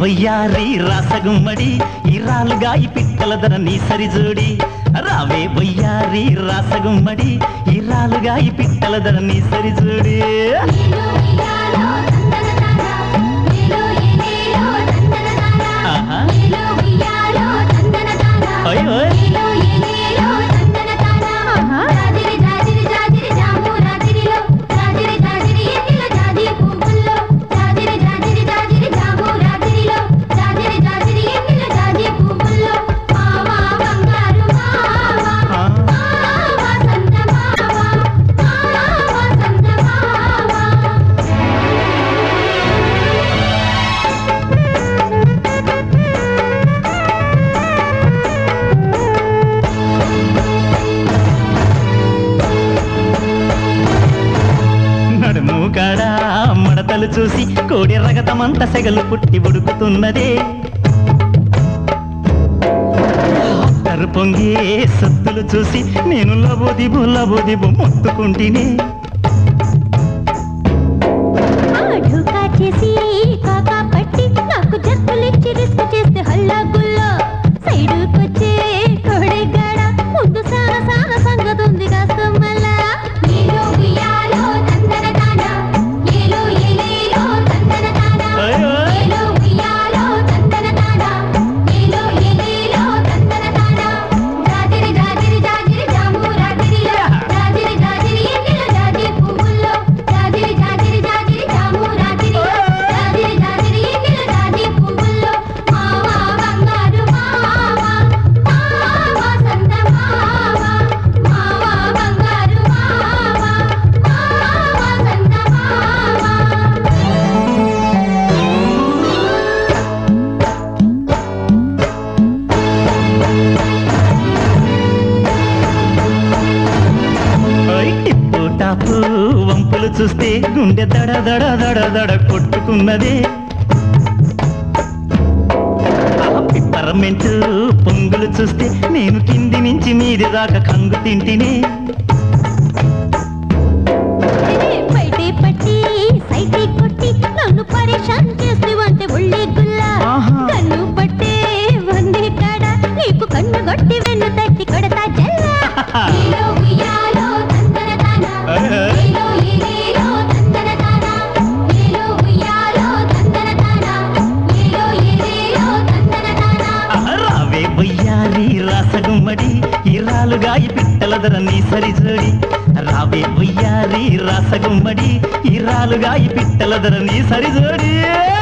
వయ్యారి రాసగుమ్మడి ఇరాలుగా ఈ పిట్టల ధర నీ సరిజోడి రావే వయ్యారి రాసగుమ్మడి ఇరాలుగా ఈ పిట్టల ధర నీ సరిజోడి ఆహా. ఓయ్ ఓయ్. ఆ. నడుము కాడా మడతలు చూసి కోడి రగతమంత సెగలు పుట్టి ఉడుకుతున్నదే అత్తరు పొంగి సత్తులు చూసి నేను లబోదిబు లబోదిబు మొత్తుకుంటినే చేసి కాకా పట్టి నాకు జక్కులిచ్చి రిస్క్ చేస్తే హల్లా గుల్లా సైడుకొచ్చే కొడెగాడ ముందు సాన సాన సంగతుంది కాస్త మళ్ళా ఓయ్ ఓయ్. ఓయ్ టిప్పు టాపు వంపులు చూస్తే గుండె దడ దడ దడ దడ కొట్టుకున్నదే ఆ పిప్పరమెంటు పొంగులు చూస్తే నేను కింది నుంచి మీది దాకా కంగు తింటినే బయటే పట్టి సైతే కొట్టి నన్ను పరేషాన్ చేస్తే వంటే ఒళ్ళే గుల్లా ఆహా. కన్ను పట్టే వందే కాడ నీకు కన్ను గొట్టి వెన్ను తట్టి కొడతా జల్లా రావే వయ్యారి రాసగుమ్మడి ఇరాలుగా ఈ పిట్టల ధర నీ సరిజోడి రావే వయ్యారి రాసగుమ్మడి ఇరాలుగా ఈ పిట్టల ధర నీ సరిజోడి